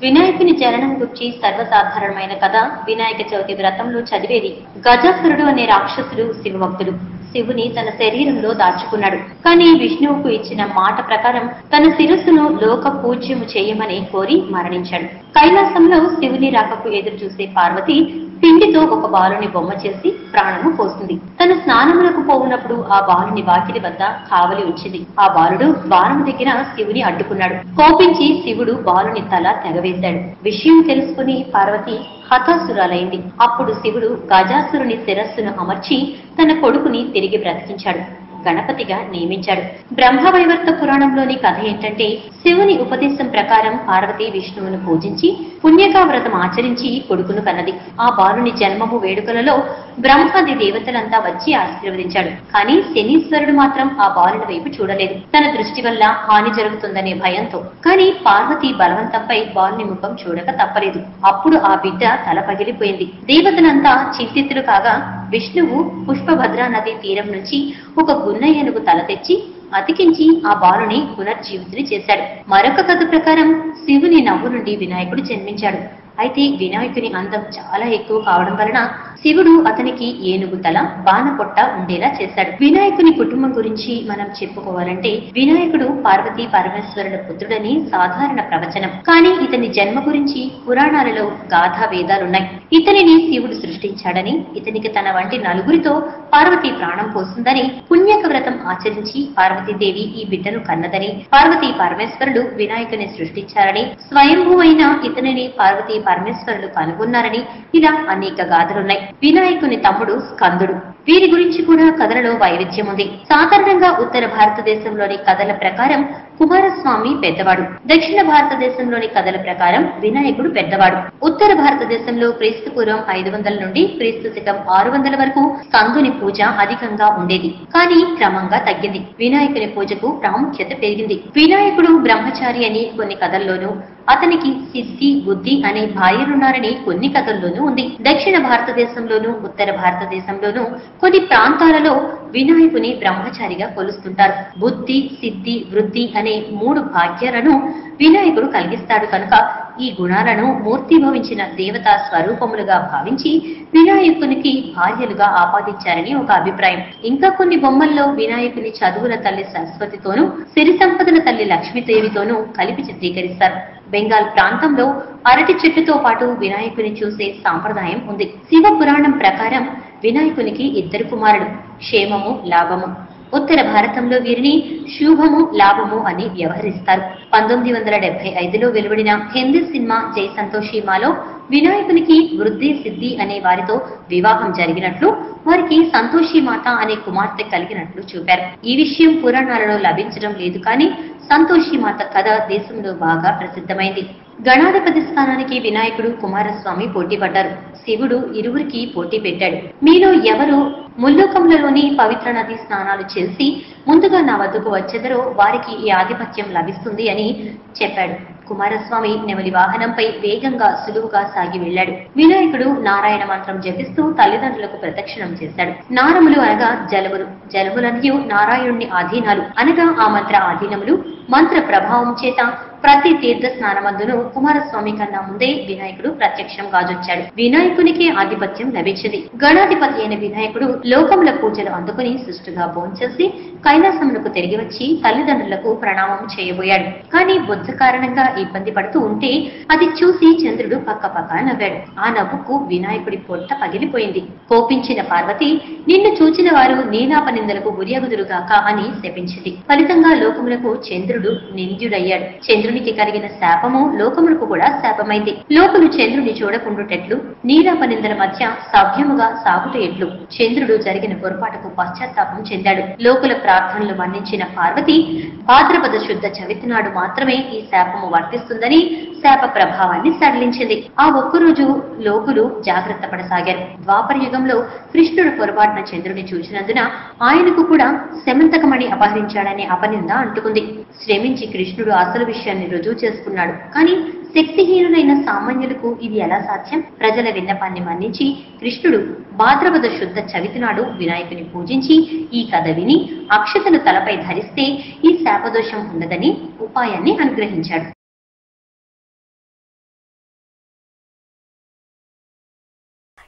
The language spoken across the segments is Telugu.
వినాయకుని జననం గురించి సర్వసాధారణమైన కథ వినాయక చవితి వ్రతంలో చదివేది గజాసురుడు అనే రాక్షసుడు శివభక్తుడు శివుని తన శరీరంలో దాచుకున్నాడు కానీ విష్ణువుకు ఇచ్చిన మాట ప్రకారం తన శిరస్సును లోక పూజ్యము చేయమని కోరి మరణించాడు కైలాసంలో శివుని రాకకు ఎదురు చూసే పార్వతి పిండితో ఒక బాలుని బొమ్మ చేసి ప్రాణము పోసింది తన స్నానములకు పోవునప్పుడు ఆ బాలుని వాకిలి వద్ద కావలి ఉంచింది ఆ బాలుడు ద్వారము దగ్గర శివుని అడ్డుకున్నాడు కోపించి శివుడు బాలుని తల తెగవేశాడు విషయం తెలుసుకుని పార్వతి హతాసురాలైంది అప్పుడు శివుడు గజాసురుని శిరస్సును అమర్చి తన కొడుకుని తిరిగి బ్రతికించాడు గణపతిగా నియమించాడు బ్రహ్మవైవర్త పురాణంలోని కథ ఏంటంటే శివుని ఉపదేశం ప్రకారం పార్వతి విష్ణువును పూజించి పుణ్యకా వ్రతం ఆచరించి కొడుకును కన్నది ఆ బాలుని జన్మము వేడుకలలో బ్రహ్మాది దేవతలంతా వచ్చి ఆశీర్వదించాడు కానీ శనీశ్వరుడు మాత్రం ఆ బాలుని వైపు చూడలేదు తన దృష్టి వల్ల హాని జరుగుతుందనే భయంతో కానీ పార్వతి బలవంతంపై బాలుని ముఖం చూడక తప్పలేదు అప్పుడు ఆ బిడ్డ తల పగిలిపోయింది దేవతలంతా చింతితులు కాగా విష్ణువు పుష్పభద్రా నది తీరం నుంచి ఒక గున్న ఏనుగు తల తెచ్చి అతికించి ఆ బాలుని పునర్జీవితుని చేశాడు మరొక కథ ప్రకారం శివుని నవ్వు నుండి వినాయకుడు జన్మించాడు అయితే వినాయకుని అందం చాలా ఎక్కువ కావడం వలన శివుడు అతనికి ఏనుగు తల బాణ పొట్ట ఉండేలా చేశాడు వినాయకుని కుటుంబం గురించి మనం చెప్పుకోవాలంటే వినాయకుడు పార్వతీ పరమేశ్వరుల పుత్రుడని సాధారణ ప్రవచనం కానీ ఇతని జన్మ గురించి పురాణాలలో గాథా వేదాలున్నాయి ఇతనిని శివుడు సృష్టించాడని ఇతనికి తన వంటి నలుగురితో పార్వతి ప్రాణం పోసిందని పుణ్యక వ్రతం ఆచరించి పార్వతీదేవి ఈ బిడ్డను కన్నదని పార్వతీ పరమేశ్వరుడు వినాయకుని సృష్టించారని స్వయంభువైన ఇతనిని పార్వతీ పరమేశ్వరులు కనుగొన్నారని ఇలా అనేక గాథలున్నాయి వినాయకుని తమ్ముడు స్కందుడు వీరి గురించి కూడా కథలలో వైవిధ్యం ఉంది సాధారణంగా ఉత్తర భారతదేశంలోని కథల ప్రకారం కుమారస్వామి పెద్దవాడు దక్షిణ భారతదేశంలోని కథల ప్రకారం వినాయకుడు పెద్దవాడు ఉత్తర భారతదేశంలో క్రీస్తు పూర్వం ఐదు వందల నుండి క్రీస్తు శకం ఆరు వందల వరకు స్కందుని పూజ అధికంగా ఉండేది కానీ క్రమంగా తగ్గింది వినాయకుని పూజకు ప్రాముఖ్యత పెరిగింది వినాయకుడు బ్రహ్మచారి అని కొన్ని కథల్లోనూ అతనికి సిద్ధి బుద్ధి అనే భార్యలున్నారని కొన్ని కథల్లోనూ ఉంది దక్షిణ భారతదేశంలోనూ ఉత్తర భారతదేశంలోనూ కొన్ని ప్రాంతాలలో వినాయకుని బ్రహ్మచారిగా కొలుస్తుంటారు బుద్ధి సిద్ధి వృద్ధి అనే మూడు భాగ్యాలను వినాయకుడు కలిగిస్తాడు కనుక ఈ గుణాలను మూర్తిభవించిన దేవతా స్వరూపములుగా భావించి వినాయకునికి భార్యలుగా ఆపాదించారని ఒక అభిప్రాయం ఇంకా కొన్ని బొమ్మల్లో వినాయకుని చదువుల తల్లి సరస్వతితోనూ సిరి సంపదల తల్లి లక్ష్మీదేవితోనూ కలిపి చిత్రీకరిస్తారు బెంగాల్ ప్రాంతంలో అరటి చెట్టుతో పాటు వినాయకుని చూసే సాంప్రదాయం ఉంది శివ పురాణం ప్రకారం వినాయకునికి ఇద్దరు కుమారుడు క్షేమము లాభము ఉత్తర భారతంలో వీరిని శుభము లాభము అని వ్యవహరిస్తారు పంతొమ్మిది వందల డెబ్బై ఐదులో వెలువడిన హిందీ సినిమా జై సంతోషిమాలో వినాయకునికి వృద్ధి సిద్ధి అనే వారితో వివాహం జరిగినట్లు వారికి సంతోషి మాత అనే కుమార్తె కలిగినట్లు చూపారు ఈ విషయం పురాణాలలో లభించడం లేదు కానీ సంతోషి మాత కథ దేశంలో బాగా ప్రసిద్ధమైంది గణాధిపతి స్థానానికి వినాయకుడు కుమారస్వామి పోటీ పడ్డారు శివుడు ఇరువురికి పోటీ పెట్టాడు మీలో ఎవరు ముల్లోకములలోని పవిత్ర నది స్నానాలు చేసి ముందుగా నా వద్దకు వచ్చెదరో వారికి ఈ ఆధిపత్యం లభిస్తుంది అని చెప్పాడు కుమారస్వామి నెమలి వాహనంపై వేగంగా సులువుగా సాగి వెళ్ళాడు వినాయకుడు నారాయణ మంత్రం జపిస్తూ తల్లిదండ్రులకు ప్రదక్షిణం చేశాడు నారములు అనగా జలములు జలములనియు నారాయణుని ఆధీనాలు అనగా ఆ మంత్ర ఆధీనములు మంత్ర ప్రభావం చేత ప్రతి తీర్థ స్నానమందును కుమారస్వామి కన్నా ముందే వినాయకుడు ప్రత్యక్షం గాజొచ్చాడు వినాయకునికి ఆధిపత్యం లభించింది గణాధిపతి అయిన వినాయకుడు లోకముల పూజలు అందుకుని సుష్టుగా భోంచేసి కైలాసమునకు తిరిగి వచ్చి తల్లిదండ్రులకు ప్రణామం చేయబోయాడు కానీ బుద్ధ కారణంగా ఇబ్బంది పడుతూ ఉంటే అది చూసి చంద్రుడు పక్క పక్క నవ్వాడు ఆ నవ్వుకు వినాయకుడి పొట్ట పగిలిపోయింది కోపించిన పార్వతి నిన్ను చూచిన వారు నీలాపనిందలకు గురియగుదురుగాక అని శపించింది ఫలితంగా లోకములకు చంద్రుడు నింద్యుడయ్యాడు చంద్రునికి కలిగిన శాపము లోకములకు కూడా శాపమైంది లోకులు చంద్రుని చూడకుండుటెట్లు నీలాపనిందల మధ్య సభ్యముగా సాగుట ఎట్లు చంద్రుడు జరిగిన పొరపాటుకు పశ్చాత్తాపం చెందాడు లోకుల ప్రార్థనలు మన్నించిన పార్వతి భాద్రపద శుద్ధ చవితి నాడు మాత్రమే ఈ శాపము వర్తిస్తుందని శాప ప్రభావాన్ని సడలించింది ఆ ఒక్కరోజు లోకులు జాగ్రత్త పడసాగారు ద్వాపర యుగంలో కృష్ణుడు పొరపాటున చంద్రుని చూసినందున ఆయనకు కూడా శమంతకమణి అపహరించాడనే అపనింద అంటుకుంది శ్రమించి కృష్ణుడు అసలు విషయాన్ని రుజువు చేసుకున్నాడు కానీ శక్తిహీనులైన సామాన్యులకు ఇది ఎలా సాధ్యం ప్రజల విన్నపాన్ని మన్నించి కృష్ణుడు భాద్రపద శుద్ధ చవితి నాడు వినాయకుని పూజించి ఈ కథ విని అక్షతలు తలపై ధరిస్తే ఈ శాపదోషం ఉండదని ఉపాయాన్ని అనుగ్రహించాడు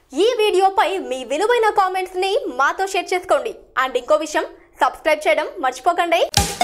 ఈ వీడియోపై మీ విలువైన కామెంట్స్ ని మాతో షేర్ చేసుకోండి అండ్ ఇంకో విషయం సబ్స్క్రైబ్ చేయడం మర్చిపోకండి